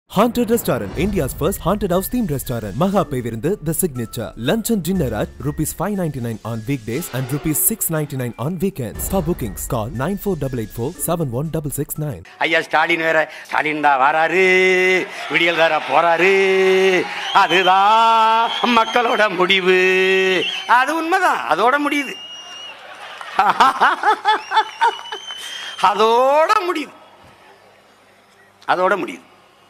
Haunted Restaurant, India's first haunted house themed restaurant. Maha Pevirundu, the signature. Lunch and dinner at rupees 599 on weekdays and rupees 699 on weekends. For bookings, call 94884 71669. ஐயா ஸ்டாலின் வேற ஸ்டாலின் தான் வராரு விடியல் வேற போறாரு அதுதான் மக்களோட முடிவு அது உண்மைதான் அதோட முடியுது அதோட முடியுது அதோட முடியுது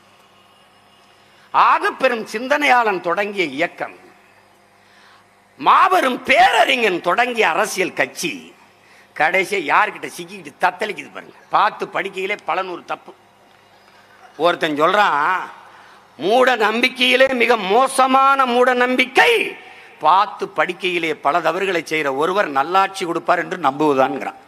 ஆக பெரும் சிந்தனையாளன் தொடங்கிய இயக்கம் மாபெரும் பேரறிஞன் தொடங்கிய அரசியல் கட்சி கடைசியா யார்கிட்ட சிக்கிக்கிட்டு தத்தளிக்குது பாருங்க பார்த்து படிக்கையிலே பல நூறு தப்பு ஒருத்தன் சொல்றான் மூட நம்பிக்கையிலே மிக மோசமான மூட நம்பிக்கை பார்த்து படிக்கையிலே பல தவறுகளை செய்கிற ஒருவர் நல்லாட்சி கொடுப்பார் என்று நம்புவதான்ங்கிறான்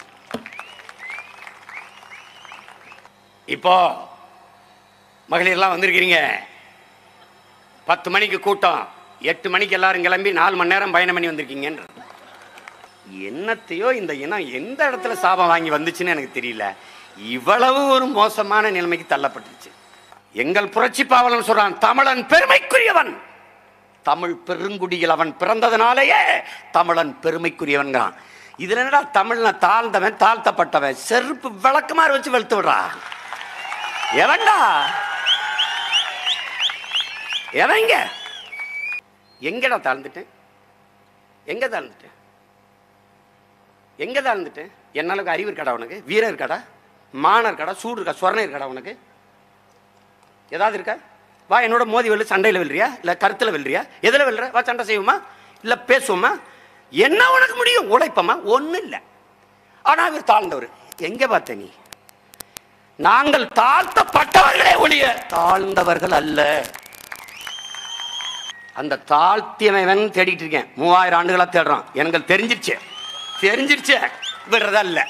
இப்போ மகளிர்லாம் வந்திருக்கிறீங்க பத்து மணிக்கு கூட்டம் எட்டு மணிக்கு எல்லாரும் கிளம்பி நாலு மணி நேரம் பயணம் பண்ணி வந்திருக்கீங்கன்ற என்னத்தையோ இந்த இனம் எந்த இடத்துல சாபம் வாங்கி வந்துச்சுன்னு எனக்கு தெரியல இவ்வளவு ஒரு மோசமான நிலைமைக்கு தள்ளப்பட்டுச்சு எங்கள் புரட்சி பாவலன் சொல்றான் தமிழன் பெருமைக்குரியவன் தமிழ் பெருங்குடியில் அவன் பிறந்ததுனாலேயே தமிழன் பெருமைக்குரியவன்கிறான் இதுல என்னடா தமிழ்ல தாழ்ந்தவன் தாழ்த்தப்பட்டவன் செருப்பு விளக்குமாறு வச்சு வெளுத்து விடுறா எவன்டா எவங்க எங்கடா தாழ்ந்துட்டேன் எங்க தாழ்ந்துட்டேன் எங்க தாழ்ந்துட்டேன் என்ன அளவுக்கு அறிவு இருக்காடா உனக்கு வீரம் இருக்காடா மானம் இருக்காடா சூடு இருக்கா சொரணை இருக்காடா உனக்கு ஏதாவது இருக்கா வா என்னோட மோதி வெல்லு சண்டையில் வெல்றியா இல்லை கருத்தில் வெல்றியா எதில் வெல்ற வா சண்டை செய்வோமா இல்லை பேசுவோமா என்ன உனக்கு முடியும் உழைப்பமா ஒன்றும் இல்லை ஆனால் அவர் தாழ்ந்தவர் எங்கே பார்த்த நீ நாங்கள் தாழ்த்தப்பட்டவர்களே ஒழிய தாழ்ந்தவர்கள் அல்ல அந்த தாழ்த்தியவன் தேடிட்டு இருக்கேன் மூவாயிரம் ஆண்டுகளா தேடுறான் எனக்கு தெரிஞ்சிருச்சு தெரிஞ்சிருச்சு விடுறதா இல்லை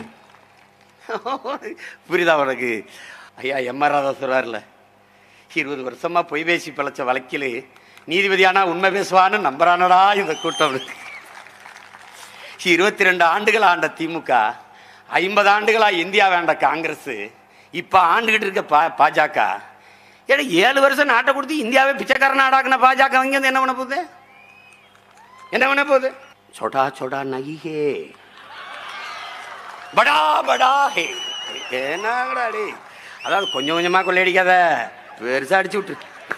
புரியுதா உனக்கு ஐயா எம்ஆர் ராதா சொல்றாருல இருபது வருஷமா பொய் பேசி பிழைச்ச வழக்கில் நீதிபதியானா உண்மை பேசுவான்னு நம்புறானடா இந்த கூட்டம் இருபத்தி ரெண்டு ஆண்டுகள் ஆண்ட திமுக ஐம்பது ஆண்டுகளா இந்தியா வேண்ட காங்கிரஸ் இப்ப ஆண்டுகிட்டு இருக்க பா பாஜக ஏன்னா ஏழு வருஷம் நாட்டை கொடுத்து இந்தியாவே பிச்சைக்கார நாடாக்குன பாஜக அவங்க வந்து என்ன பண்ண போகுது என்ன பண்ண போகுது சொடா சொடா நகி படா படா ஹே என்னங்கடா டே அதாவது கொஞ்சம் கொஞ்சமா கொள்ளையடிக்காத பெருசா அடிச்சு விட்டு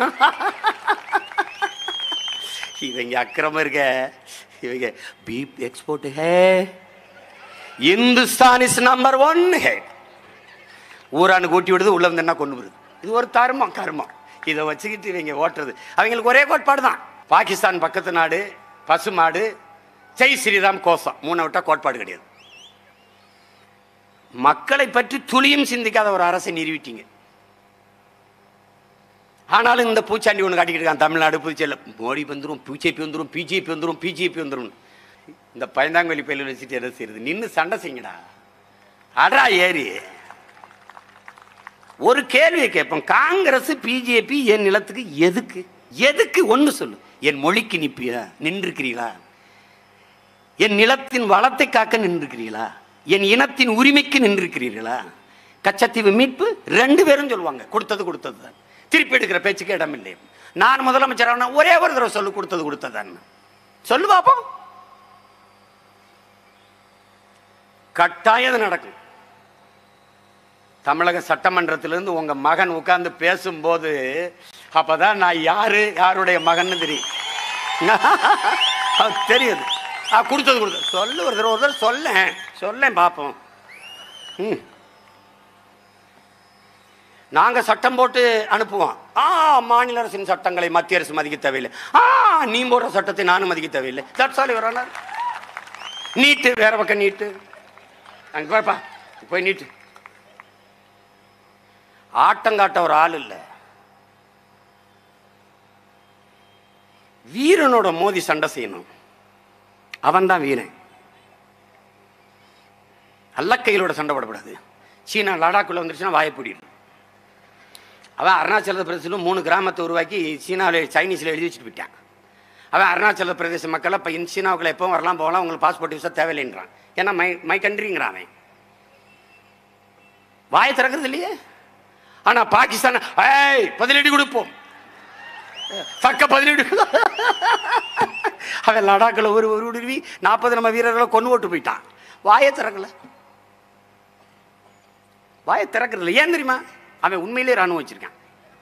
இவங்க அக்கிரமம் இருக்க இவங்க beef export hey Hindustan is number one hey ஊரானு கூட்டி விடுது உள்ள வந்து என்ன கொண்டு வருது இது ஒரு தர்மம் கர்மம் இதை வச்சுக்கிட்டு இவங்க ஓட்டுறது அவங்களுக்கு ஒரே கோட்பாடு தான் பாகிஸ்தான் பக்கத்து நாடு பசுமாடு ஜெய் ஸ்ரீராம் கோசம் மூணை விட்டா கோட்பாடு கிடையாது மக்களை பற்றி துளியும் சிந்திக்காத ஒரு அரசை நிறுவிட்டீங்க ஆனாலும் இந்த பூச்சாண்டி ஒன்று காட்டிக்கிட்டு இருக்கான் தமிழ்நாடு புதுச்சேரியில் மோடி வந்துடும் பிஜேபி வந்துடும் பிஜேபி வந்துடும் பிஜேபி வந்துடும் இந்த பயந்தாங்கொல்லி பயில வச்சுட்டு என்ன செய்யுது நின்று சண்டை செய்யுங்கடா அடா ஏறி ஒரு கேள்வியை கேட்போம் காங்கிரஸ் பிஜேபி என் நிலத்துக்கு எதுக்கு எதுக்கு ஒன்று சொல்லு என் மொழிக்கு நிப்பியா நின்றுக்கிறீங்களா என் நிலத்தின் வளத்தை காக்க நின்றுக்கிறீங்களா என் இனத்தின் உரிமைக்கு நின்றுக்கிறீர்களா கச்சத்தீவு மீட்பு ரெண்டு பேரும் சொல்லுவாங்க கொடுத்தது கொடுத்தது தான் திருப்பி எடுக்கிற பேச்சுக்கு இடம் இல்லை நான் முதலமைச்சரான ஒரே ஒரு தடவை சொல்லு கொடுத்தது கொடுத்ததான் சொல்லு பாப்போம் கட்டாயம் அது நடக்கும் தமிழக சட்டமன்றத்திலிருந்து உங்க மகன் உட்கார்ந்து பேசும்போது அப்பதான் நான் யாரு யாருடைய மகன் தெரியும் அது தெரியுது ஆ கொடுத்தது கொடுத்தது சொல்லு ஒரு தடவை ஒரு தடவை சொல்லேன் சொல்லேன் பார்ப்போம் ம் நாங்க சட்டம் போட்டு அனுப்புவோம் ஆ மாநில அரசின் சட்டங்களை மத்திய அரசு மதிக்க தேவையில்லை ஆ நீ போடுற சட்டத்தை நானும் மதிக்க தேவையில்லை தட்ஸ் ஆல் யுவர் ஆனர் நீட்டு வேற பக்கம் நீட்டு அங்க போய்ப்பா போய் நீட்டு ஆட்டங்காட்ட ஒரு ஆள் இல்லை வீரனோட மோதி சண்டை செய்யணும் அவன் தான் வீரன் அல்லக்கையிலோட சண்டை போடக்கூடாது சீனா லடாக்குள்ள வந்துருச்சுன்னா வாயப்பிடிடும் அவன் அருணாச்சல பிரதேசத்தில் மூணு கிராமத்தை உருவாக்கி சீனாவில் சைனீஸில் எழுதி வச்சுட்டு போயிட்டான் அவன் அருணாச்சல பிரதேச மக்களை இப்போ சீனாவுக்குள்ள எப்பவும் வரலாம் போகலாம் உங்களுக்கு பாஸ்போர்ட் விசா தேவையில்லைன்றான் ஏன்னா மை மை கண்ட்ரிங்கிறான் அவன் வாயை திறக்கிறது இல்லையே ஆனா பாகிஸ்தான் ஏய் பதிலடி கொடுப்போம் தக்க பதிலடி அவன் லடாக்கில் ஒரு ஒரு உருவி நாற்பது நம்ம வீரர்களை கொண்டு ஓட்டு போயிட்டான் வாயை திறக்கல வாயை திறக்கறதில்ல ஏன் தெரியுமா அவன் உண்மையிலே ராணுவம் வச்சிருக்கான்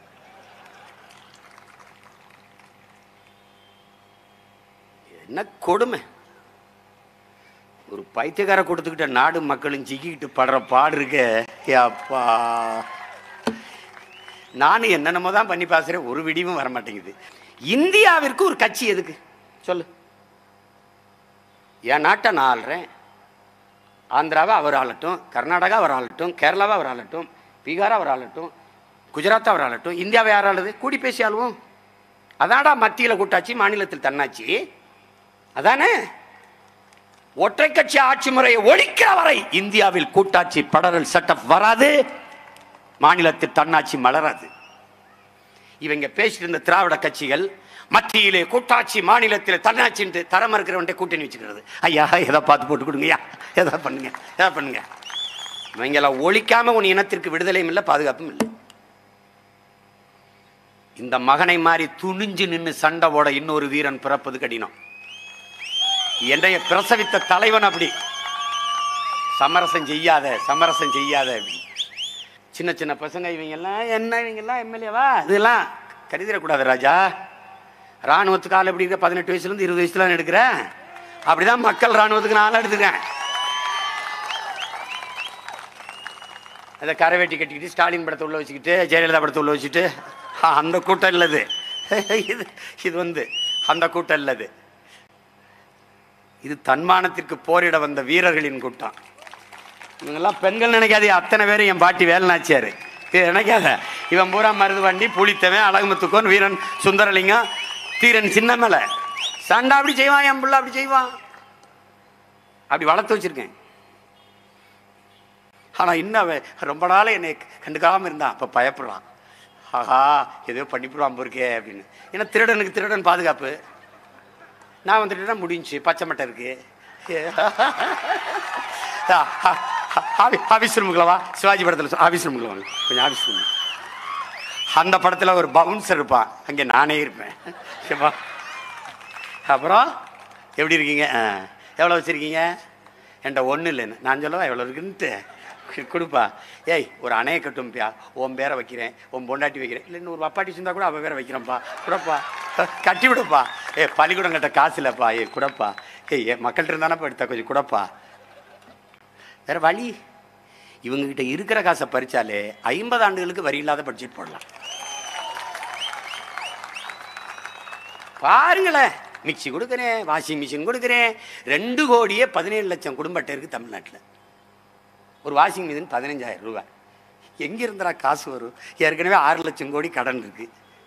என்ன கொடுமை ஒரு பைத்தியக்கார கொடுத்துக்கிட்ட நாடு மக்களும் சிக்கிக்கிட்டு படுற பாடு இருக்கே ஏ அப்பா நானும் என்னென்னமோ தான் பண்ணி பேசுறேன் ஒரு விடிவும் வர மாட்டேங்குது இந்தியாவிற்கு ஒரு கட்சி எதுக்கு சொல்லு என் நாட்டை நான் ஆள்றேன் ஆந்திராவை அவர் ஆளட்டும் கர்நாடகா அவர் ஆளட்டும் கேரளாவை அவர் ஆளட்டும் பீகாரா அவர் ஆளட்டும் குஜராத் அவர் ஆளட்டும் இந்தியாவை யார் ஆளுது கூடி பேசி ஆளுவோம் அதான்டா மத்தியில் கூட்டாட்சி மாநிலத்தில் தன்னாட்சி அதானே ஒற்றை கட்சி ஆட்சி முறையை ஒழிக்கிற வரை இந்தியாவில் கூட்டாட்சி படரல் சட்டம் வராது மாநிலத்தில் தன்னாட்சி மலராது இவங்க பேசிட்டு இருந்த திராவிட கட்சிகள் மத்தியிலே கூட்டாட்சி மாநிலத்தில் தன்னாட்சி தரம் இருக்கிறவன்ட்ட கூட்டணி வச்சுக்கிறது ஐயா எதை பார்த்து போட்டு கொடுங்கய்யா எதை பண்ணுங்க எதை பண்ணுங்க இவங்களை ஒழிக்காம உன் இனத்திற்கு விடுதலையும் இல்லை பாதுகாப்பும் இல்லை இந்த மகனை மாதிரி துணிஞ்சு நின்று சண்டை போட இன்னொரு வீரன் பிறப்பது கடினம் என்னைய பிரசவித்த தலைவன் அப்படி சமரசம் செய்யாத சமரசம் செய்யாத அப்படி சின்ன சின்ன பசங்க இவங்க எல்லாம் என்ன இவங்க எல்லாம் எம்எல்ஏவா இதெல்லாம் கருதிடக்கூடாது ராஜா ராணுவத்துக்கு ஆள் எப்படி இருக்க பதினெட்டு வயசுலேருந்து இருபது வயசுல எடுக்கிறேன் அப்படிதான் மக்கள் ராணுவத்துக்கு நான் ஆள் எடுத்துக்கிறேன் அதை கரை வெட்டி கட்டிக்கிட்டு ஸ்டாலின் படத்தை உள்ள வச்சுக்கிட்டு ஜெயலலிதா படத்தை உள்ள வச்சுட்டு ஆ, அந்த கூட்டம் இல்லது இது இது வந்து அந்த கூட்டம் இல்லது இது தன்மானத்திற்கு போரிட வந்த வீரர்களின் கூட்டம் இவங்கெல்லாம் பெண்கள் நினைக்காதே அத்தனை பேரும் என் பாட்டி வேலுநாச்சியார் இது நினைக்காத இவன் பூரா மருது வண்டி புளித்தவன் அழகுமுத்துக்கோன் வீரன் சுந்தரலிங்கம் தீரன் சின்னமலை சண்டை அப்படி செய்வான் என் புள்ள அப்படி செய்வான் அப்படி வளர்த்து வச்சிருக்கேன் ஆனால் இன்னும் அவன் ரொம்ப நாள் என்னை கண்டுக்காமல் இருந்தான் அப்போ பயப்படுறான் ஆஹா ஏதோ பண்ணிவிடுவான் போருக்கே அப்படின்னு ஏன்னா திருடனுக்கு திருடன் பாதுகாப்பு நான் வந்துட்டுனா முடிஞ்சு பச்சை மட்டை இருக்கு ஆஃபீஸ் ரூமுக்குள்ளவா சிவாஜி படத்தில் ஆஃபீஸ் ரூமுக்குள்ள வாங்க கொஞ்சம் ஆஃபீஸ் ரூம் அந்த படத்தில் ஒரு பவுன்சர் இருப்பான் அங்கே நானே இருப்பேன் சரிப்பா அப்புறம் எப்படி இருக்கீங்க ஆ எவ்வளோ வச்சுருக்கீங்க என்கிட்ட ஒன்றும் இல்லைன்னு நான் சொல்லவா எவ்வளோ இருக்குன்ட்டு கு- கொடுப்பா ஏய் ஒரு அணையை கட்டும்பியா உன் பேரை வைக்கிறேன் உன் பொண்டாட்டி வைக்கிறேன் இல்லை இன்னும் ஒரு அப்பாட்டி இருந்தால் கூட அவள் பேரை வைக்கிறேன்ப்பா குடப்பா கட்டி விடுப்பா ஏ பள்ளிக்கூடம் கட்ட காசு இல்லைப்பா ஏ குடப்பா ஏய் ஏ மக்கள்கிட்ட இருந்தானப்பா எடுத்தா கொஞ்சம் குடப்பா வேற வழி இவங்ககிட்ட இருக்கிற காசை பறிச்சாலே ஐம்பது ஆண்டுகளுக்கு வரி இல்லாத பட்ஜெட் போடலாம் பாருங்களேன் மிக்ஸி கொடுக்குறேன் வாஷிங் மிஷின் கொடுக்குறேன் ரெண்டு கோடியே பதினேழு லட்சம் குடும்ப அட்டை இருக்கு தமிழ்நாட்டில் ஒரு வாஷிங் மிஷின் பதினஞ்சாயிரம் ரூபாய் எங்க இருந்தடா காசு வரும் ஏற்கனவே ஆறு லட்சம் கோடி கடன் இருக்கு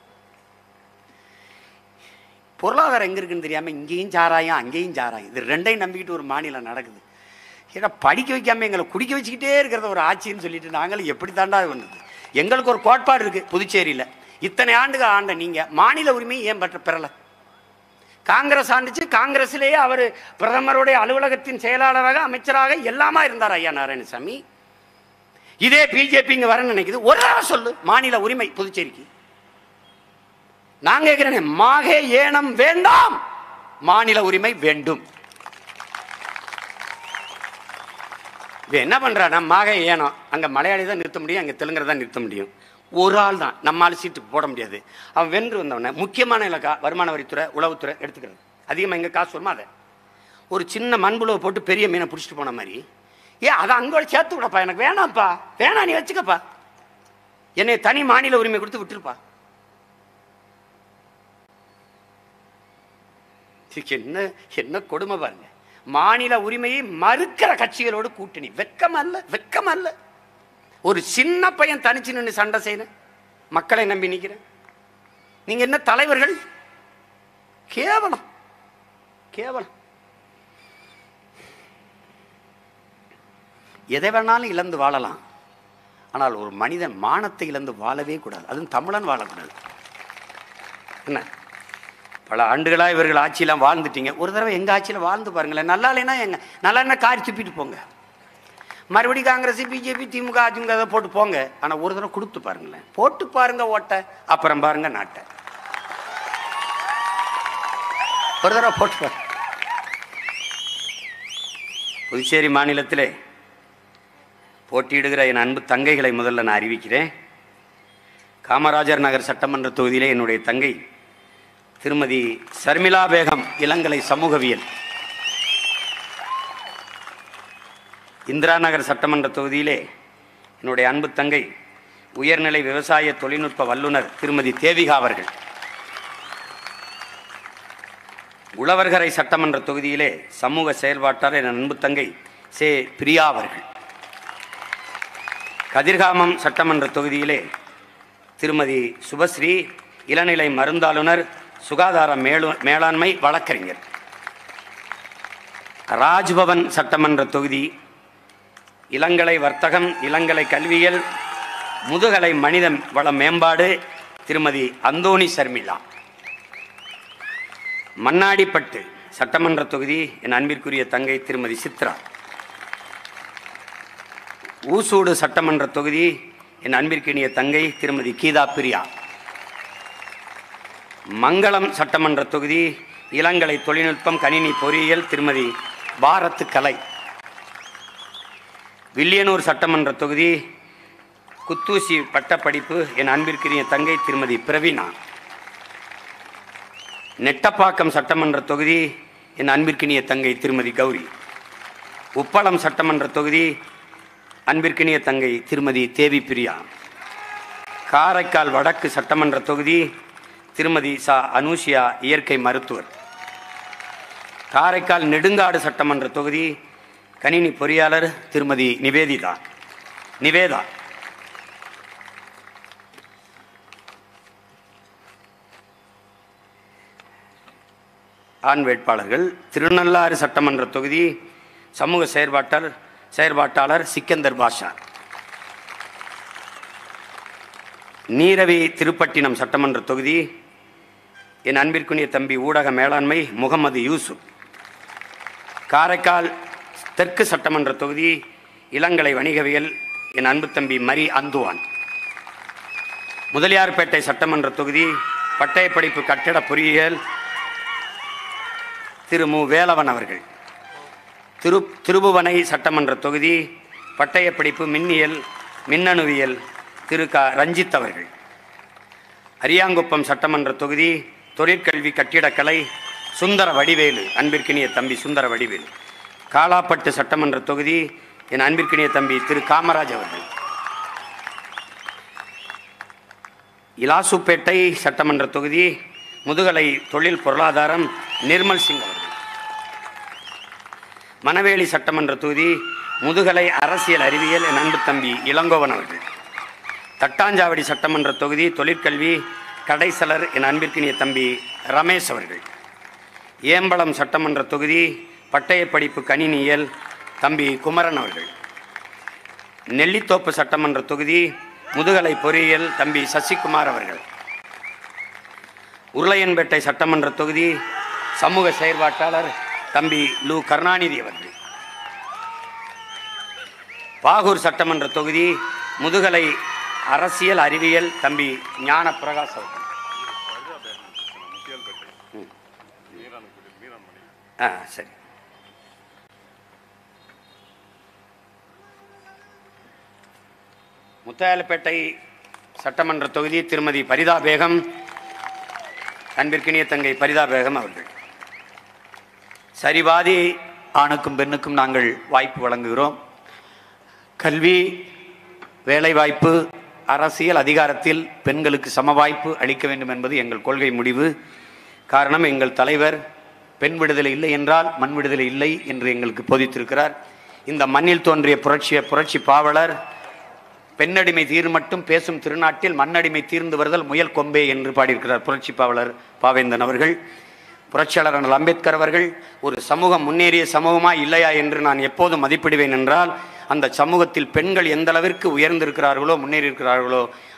பொருளாதாரம் எங்க இருக்குன்னு தெரியாம இங்கேயும் சாராயம் அங்கேயும் சாராயம் இது ரெண்டையும் நம்பிக்கிட்டு ஒரு மாநிலம் நடக்குது ஏன்னா படிக்க வைக்காம எங்களை குடிக்க வச்சுக்கிட்டே இருக்கிறத ஒரு ஆட்சின்னு சொல்லிட்டு நாங்களும் எப்படி தாண்டா வந்தது எங்களுக்கு ஒரு கோட்பாடு இருக்கு புதுச்சேரியில் இத்தனை ஆண்டுகள் ஆண்ட நீங்க மாநில உரிமை ஏன் பெற்ற பெறல காங்கிரஸ் ஆண்டுச்சு காங்கிரஸிலேயே அவர் பிரதமருடைய அலுவலகத்தின் செயலாளராக அமைச்சராக எல்லாமா இருந்தார் ஐயா நாராயணசாமி இதே பிஜேபி இங்க வர நினைக்குது ஒரு தடவை சொல்லு மாநில உரிமை புதுச்சேரிக்கு நான் கேட்கிறேன் மாகே ஏனம் வேண்டாம் மாநில உரிமை வேண்டும் இது என்ன பண்றானா மாகே ஏனம் அங்க மலையாளி தான் நிறுத்த முடியும் அங்க தெலுங்கரை தான் நிறுத்த முடியும் ஒரு ஆள் தான் நம்மால் சீட்டு போட முடியாது அவன் வென்று வந்தவன முக்கியமான இலக்கா வருமான வரித்துறை உளவுத்துறை எடுத்துக்கிறது அதிகமாக எங்க காசு வருமா அதை ஒரு சின்ன மண்புழுவை போட்டு பெரிய மீனை பிடிச்சிட்டு போன மாதிரி ஏன் அதை அங்கோட சேர்த்து விடப்பா எனக்கு வேணாம்ப்பா வேணாம் நீ வச்சுக்கப்பா என்னை தனி மாநில உரிமை கொடுத்து விட்டுருப்பா இதுக்கு என்ன என்ன கொடுமை பாருங்க மாநில உரிமையை மறுக்கிற கட்சிகளோடு கூட்டணி வெக்கம் அல்ல வெக்கம் அல்ல ஒரு சின்ன பையன் தனிச்சு நின்று சண்டை செய்யறேன் மக்களை நம்பி நிற்கிறேன் நீங்க என்ன தலைவர்கள் கேவலம் கேவலம் எதை வேணாலும் இழந்து வாழலாம் ஆனால் ஒரு மனிதன் மானத்தை இழந்து வாழவே கூடாது அதுவும் தமிழன் வாழக்கூடாது என்ன பல ஆண்டுகளா இவர்கள் ஆட்சியெல்லாம் வாழ்ந்துட்டீங்க ஒரு தடவை எங்க ஆட்சியில் வாழ்ந்து பாருங்களேன் நல்லா இல்லைன்னா எங்க நல்லா என்ன காரி துப்பிட்டு போங்க மறுபடியும் காங்கிரஸ் பிஜேபி திமுக அதிமுக அதை போட்டு போங்க ஆனால் ஒரு தடவை கொடுத்து பாருங்களேன் போட்டு பாருங்க ஓட்டை அப்புறம் பாருங்க நாட்டை ஒரு தடவை போட்டு பாருங்க புதுச்சேரி மாநிலத்திலே போட்டியிடுகிற என் அன்பு தங்கைகளை முதல்ல நான் அறிவிக்கிறேன் காமராஜர் நகர் சட்டமன்ற தொகுதியிலே என்னுடைய தங்கை திருமதி சர்மிளா பேகம் இளங்கலை சமூகவியல் இந்திரா நகர் சட்டமன்ற தொகுதியிலே என்னுடைய அன்பு தங்கை உயர்நிலை விவசாய தொழில்நுட்ப வல்லுநர் திருமதி தேவிகா அவர்கள் உழவர்கரை சட்டமன்ற தொகுதியிலே சமூக செயல்பாட்டாளர் என் அன்பு தங்கை சே பிரியா அவர்கள் கதிர்காமம் சட்டமன்ற தொகுதியிலே திருமதி சுபஸ்ரீ இளநிலை மருந்தாளுநர் சுகாதார மேலு மேலாண்மை வழக்கறிஞர் ராஜ்பவன் சட்டமன்ற தொகுதி இளங்கலை வர்த்தகம் இளங்கலை கல்வியல் முதுகலை மனித வள மேம்பாடு திருமதி அந்தோணி சர்மிளா மண்ணாடிப்பட்டு சட்டமன்ற தொகுதி என் அன்பிற்குரிய தங்கை திருமதி சித்ரா ஊசூடு சட்டமன்ற தொகுதி என் அன்பிற்கினிய தங்கை திருமதி கீதா பிரியா மங்களம் சட்டமன்ற தொகுதி இளங்கலை தொழில்நுட்பம் கணினி பொறியியல் திருமதி பாரத் கலை வில்லியனூர் சட்டமன்ற தொகுதி குத்தூசி பட்டப்படிப்பு என் அன்பிற்கினிய தங்கை திருமதி பிரவீனா நெட்டப்பாக்கம் சட்டமன்ற தொகுதி என் அன்பிற்கினிய தங்கை திருமதி கௌரி உப்பளம் சட்டமன்ற தொகுதி அன்பிற்கினிய தங்கை திருமதி தேவி பிரியா காரைக்கால் வடக்கு சட்டமன்ற தொகுதி திருமதி சா அனூஷியா இயற்கை மருத்துவர் காரைக்கால் நெடுங்காடு சட்டமன்ற தொகுதி கணினி பொறியாளர் திருமதி நிவேதிதா நிவேதா ஆண் வேட்பாளர்கள் திருநள்ளாறு சட்டமன்ற தொகுதி சமூக செயற்பாட்டாளர் செயற்பாட்டாளர் சிக்கந்தர் பாஷா நீரவி திருப்பட்டினம் சட்டமன்ற தொகுதி என் அன்பிற்குரிய தம்பி ஊடக மேலாண்மை முகமது யூசுப் காரைக்கால் தெற்கு சட்டமன்ற தொகுதி இளங்கலை வணிகவியல் என் அன்பு தம்பி மரி அந்துவான் முதலியார்பேட்டை சட்டமன்ற தொகுதி பட்டயப்படிப்பு கட்டிட பொறியியல் திரு மு வேலவன் அவர்கள் திரு திருபுவனை சட்டமன்ற தொகுதி பட்டயப்படிப்பு மின்னியல் மின்னணுவியல் திரு க ரஞ்சித் அவர்கள் அரியாங்குப்பம் சட்டமன்ற தொகுதி தொழிற்கல்வி கட்டிடக்கலை சுந்தர வடிவேலு அன்பிற்கினிய தம்பி சுந்தர வடிவேலு காலாப்பட்டு சட்டமன்ற தொகுதி என் அன்பிற்கினிய தம்பி திரு காமராஜ் அவர்கள் இலாசுப்பேட்டை சட்டமன்ற தொகுதி முதுகலை தொழில் பொருளாதாரம் நிர்மல் சிங் அவர்கள் மணவேலி சட்டமன்ற தொகுதி முதுகலை அரசியல் அறிவியல் என் அன்பு தம்பி இளங்கோவன் அவர்கள் தட்டாஞ்சாவடி சட்டமன்ற தொகுதி தொழிற்கல்வி கடைசலர் என் அன்பிற்கினிய தம்பி ரமேஷ் அவர்கள் ஏம்பலம் சட்டமன்ற தொகுதி பட்டயப்படிப்பு கணினியல் தம்பி குமரன் அவர்கள் நெல்லித்தோப்பு சட்டமன்ற தொகுதி முதுகலை பொறியியல் தம்பி சசிகுமார் அவர்கள் உருளையன்பேட்டை சட்டமன்ற தொகுதி சமூக செயற்பாட்டாளர் தம்பி லு கருணாநிதி அவர்கள் பாகூர் சட்டமன்ற தொகுதி முதுகலை அரசியல் அறிவியல் தம்பி ஞான பிரகாஷ் அவர்கள் ம். ஆ சரி முத்தாயலப்பேட்டை சட்டமன்ற தொகுதி திருமதி பரிதா பேகம் அன்பிற்கினிய தங்கை பரிதா பேகம் அவர்கள் சரிபாதி ஆணுக்கும் பெண்ணுக்கும் நாங்கள் வாய்ப்பு வழங்குகிறோம் கல்வி வேலைவாய்ப்பு அரசியல் அதிகாரத்தில் பெண்களுக்கு சம வாய்ப்பு அளிக்க வேண்டும் என்பது எங்கள் கொள்கை முடிவு காரணம் எங்கள் தலைவர் பெண் விடுதலை இல்லை என்றால் மண் விடுதலை இல்லை என்று எங்களுக்கு போதித்திருக்கிறார் இந்த மண்ணில் தோன்றிய புரட்சிய புரட்சி பாவலர் பெண்ணடிமை தீர் மட்டும் பேசும் திருநாட்டில் மண்ணடிமை தீர்ந்து வருதல் முயல் கொம்பே என்று பாடியிருக்கிறார் புரட்சி பாவலர் பாவேந்தன் அவர்கள் புரட்சியாளர் அண்ணல் அம்பேத்கர் அவர்கள் ஒரு சமூகம் முன்னேறிய சமூகமா இல்லையா என்று நான் எப்போதும் மதிப்பிடுவேன் என்றால் அந்த சமூகத்தில் பெண்கள் எந்த அளவிற்கு உயர்ந்திருக்கிறார்களோ முன்னேறி இருக்கிறார்களோ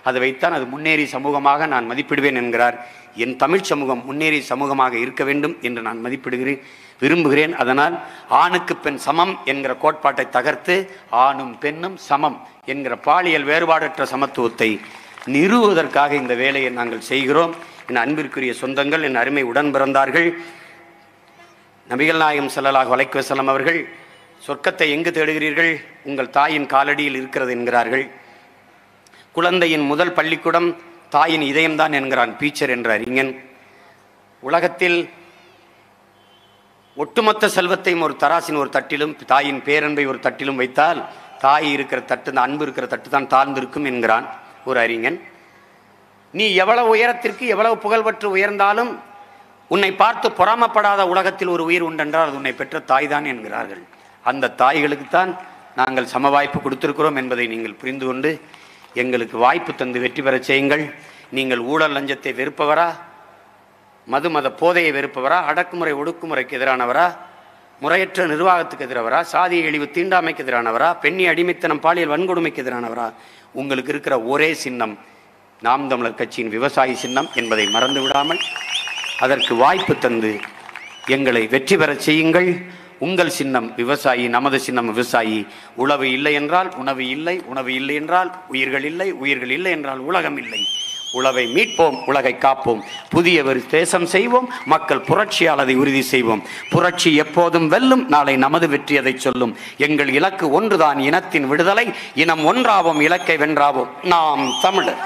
அதை வைத்தான் அது முன்னேறி சமூகமாக நான் மதிப்பிடுவேன் என்கிறார் என் தமிழ் சமூகம் முன்னேறி சமூகமாக இருக்க வேண்டும் என்று நான் மதிப்பிடுகிறேன் விரும்புகிறேன் அதனால் ஆணுக்கு பெண் சமம் என்கிற கோட்பாட்டை தகர்த்து ஆணும் பெண்ணும் சமம் என்கிற பாலியல் வேறுபாடற்ற சமத்துவத்தை நிறுவுவதற்காக இந்த வேலையை நாங்கள் செய்கிறோம் என் அன்பிற்குரிய சொந்தங்கள் என் அருமை உடன் பிறந்தார்கள் நபிகள் நாயகம் ஸல்லல்லாஹு அலைஹி வஸல்லம் அவர்கள் சொர்க்கத்தை எங்கு தேடுகிறீர்கள் உங்கள் தாயின் காலடியில் இருக்கிறது என்கிறார்கள் குழந்தையின் முதல் பள்ளிக்கூடம் தாயின் இதயம்தான் என்கிறான் பீச்சர் என்ற அறிஞன் உலகத்தில் ஒட்டுமொத்த செல்வத்தையும் ஒரு தராசின் ஒரு தட்டிலும் தாயின் பேரன்பை ஒரு தட்டிலும் வைத்தால் தாய் இருக்கிற தட்டு இந்த அன்பு இருக்கிற தட்டு தான் தாழ்ந்திருக்கும் என்கிறான் ஒரு அறிஞன் நீ எவ்வளவு உயரத்திற்கு எவ்வளவு புகழ்பெற்று உயர்ந்தாலும் உன்னை பார்த்து பொறாமப்படாத உலகத்தில் ஒரு உயிர் உண்டென்றால் அது உன்னை பெற்ற தாய்தான் என்கிறார்கள் அந்த தாய்களுக்குத்தான் நாங்கள் சம வாய்ப்பு கொடுத்திருக்கிறோம் என்பதை நீங்கள் புரிந்து கொண்டு எங்களுக்கு வாய்ப்பு தந்து வெற்றி பெறச் செய்யுங்கள் நீங்கள் ஊழல் லஞ்சத்தை வெறுப்பவரா மது மத போதையை வெறுப்பவரா அடக்குமுறை ஒடுக்குமுறைக்கு எதிரானவரா முறையற்ற நிர்வாகத்துக்கு எதிரானவரா சாதிய இழிவு தீண்டாமைக்கு எதிரானவரா பெண்ணி அடிமைத்தனம் பாலியல் வன்கொடுமைக்கு எதிரானவரா உங்களுக்கு இருக்கிற ஒரே சின்னம் நாம் தமிழர் கட்சியின் விவசாயி சின்னம் என்பதை மறந்து விடாமல் அதற்கு வாய்ப்பு தந்து எங்களை வெற்றி பெறச் செய்யுங்கள் உங்கள் சின்னம் விவசாயி நமது சின்னம் விவசாயி உழவு இல்லை என்றால் உணவு இல்லை உணவு இல்லை என்றால் உயிர்கள் இல்லை உயிர்கள் இல்லை என்றால் உலகம் இல்லை உழவை மீட்போம் உலகை காப்போம் புதிய ஒரு தேசம் செய்வோம் மக்கள் புரட்சியால் அதை உறுதி செய்வோம் புரட்சி எப்போதும் வெல்லும் நாளை நமது வெற்றி அதை சொல்லும் எங்கள் இலக்கு ஒன்றுதான் இனத்தின் விடுதலை இனம் ஒன்றாவோம் இலக்கை வென்றாவோம் நாம் தமிழர்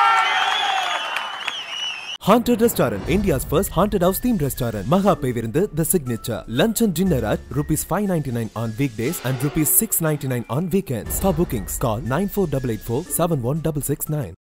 Haunted Restaurant, India's first haunted house themed restaurant. Maha Pevirundu, the signature. Lunch and dinner at rupees 599 on weekdays and rupees 699 on weekends. For bookings, call 94884 71669.